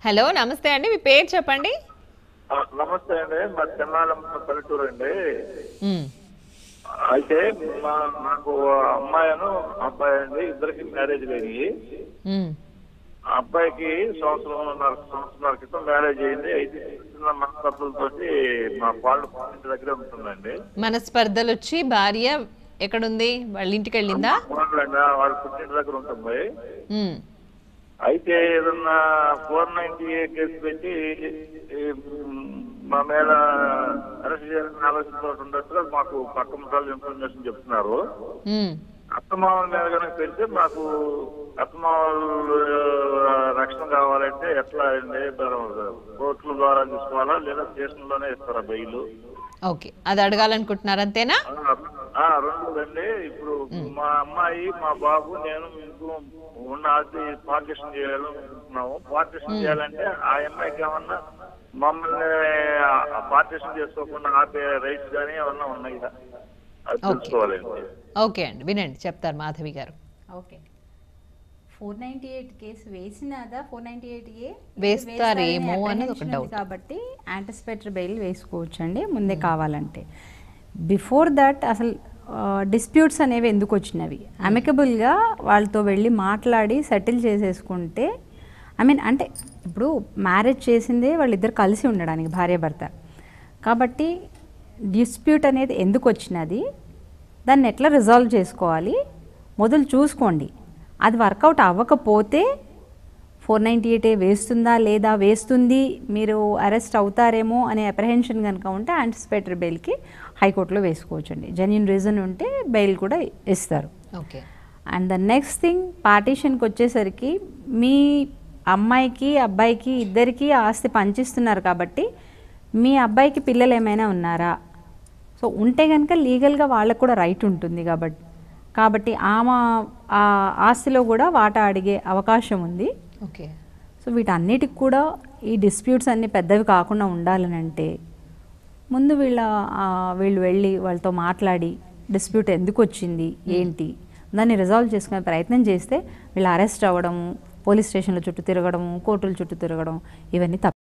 Hello నమస్తే అండి మీ పేరు చెప్పండి ఆ, నమస్తే అండి మా తెన్నాలం పల్లెటూరు అండి మ్, అయితే మా నాకు అమ్మాయిను అబ్బాయి అండి ఇద్దరికి మ్యారేజ్ అయినాయి మ్, ఆ అబ్బాయికి సంవత్సరం సంవత్సరాల క్రితం మ్యారేజ్ అయింది అయితే చిన్న మనస్పర్ధలతోటి మా వాళ్ళు ఇంటి దగ్గరే ఉంటుందండి మనస్పర్ధలు వచ్చి భార్య ఎక్కడుంది వాళ్ళ ఇంటికి వెళ్ళిందా వాళ్ళండి వాళ్ళ పుట్టింటి దగ్గర ఉంటుంది మ్, అయితే ఏదన్నా ఫోర్ నైన్టీ కేసు పెట్టి ఈ, మ్, మా మీద అరెస్ట్ చేయాలని ఆలోచనతో ఉన్నట్టుగా మాకు పక్క ముఠాలు ఇన్ఫర్మేషన్ చెప్తున్నారు మ్, అత్తమామల మీద కనుక పెడితే మాకు అత్తమామలు రక్షణ కావాలంటే ఎట్లా అండి కోర్టుల ద్వారా తీసుకోవాలా లేదా స్టేషన్లోనే ఇస్తారా బెయిల్ ఓకే అది అడగాలనుకుంటున్నారు అంతేనా ఆ, రెండు అండి ఇప్పుడు మా అమ్మాయి మా బాబు నేను మీకు ఉన్న ఆస్తి పార్టీషన్ చేయాలనుకుంటున్నాము పార్టీషన్ చేయాలంటే ఆ అమ్మాయికి ఏమన్నా మమ్మల్ని పార్టీషన్ చేసుకోకుండా ఆపే రైట్స్ కానీ ఏమన్నా ఉన్నాయి అది తెలుసుకోవాలండి ఓకే అండి వినండి చెప్తారు Madhavi garu okay four ninety eight case వేసినదా ఫోర్ నైంటీ ఎయిట్ ఏ వేస్తారేమో అన్నది ఒక doubt. కాబట్టి యాంటిసిపేటరీ బెయిల్ వేసుకోవచ్చు అండి ముందే కావాలంటే బిఫోర్ దట్ అసలు డిస్ప్యూట్స్ అనేవి ఎందుకు వచ్చినవి అమికబుల్గా వాళ్ళతో వెళ్ళి మాట్లాడి సెటిల్ చేసేసుకుంటే ఐ మీన్ అంటే ఇప్పుడు మ్యారేజ్ చేసిందే వాళ్ళిద్దరు కలిసి ఉండడానికి భార్యాభర్త కాబట్టి డిస్ప్యూట్ అనేది ఎందుకు వచ్చినది దాన్ని ఎట్లా రిజాల్వ్ చేసుకోవాలి మొదలు చూసుకోండి అది వర్కౌట్ అవ్వకపోతే ఫోర్ నైంటీ ఎయిట్ వేస్తుందా లేదా వేస్తుంది మీరు అరెస్ట్ అవుతారేమో అనే అప్రహెన్షన్ కనుక ఉంటే యాంటిసిపేటరీ బెయిల్కి హైకోర్టులో వేసుకోవచ్చు అండి జెన్యున్ రీజన్ ఉంటే బెయిల్ కూడా ఇస్తారు okay and the next thing పార్టీషన్కి వచ్చేసరికి మీ అమ్మాయికి అబ్బాయికి ఇద్దరికి ఆస్తి పంచిస్తున్నారు కాబట్టి మీ అబ్బాయికి పిల్లలు ఏమైనా ఉన్నారా సో ఉంటే కనుక లీగల్గా వాళ్ళకు కూడా రైట్ ఉంటుంది కాబట్టి కాబట్టి ఆమె ఆ ఆస్తిలో కూడా వాటా అడిగే అవకాశం ఉంది ఓకే సో వీటన్నిటికి కూడా ఈ డిస్ప్యూట్స్ అన్నీ పెద్దవి కాకుండా ఉండాలని అంటే ముందు వీళ్ళ ఆ, వీళ్ళు వెళ్ళి వాళ్ళతో మాట్లాడి డిస్ప్యూట్ ఎందుకు వచ్చింది ఏంటి దాన్ని రిజాల్వ్ చేసుకునే ప్రయత్నం చేస్తే వీళ్ళు అరెస్ట్ అవ్వడము పోలీస్ స్టేషన్ల చుట్టూ తిరగడము కోర్టుల చుట్టూ తిరగడం ఇవన్నీ తప్ప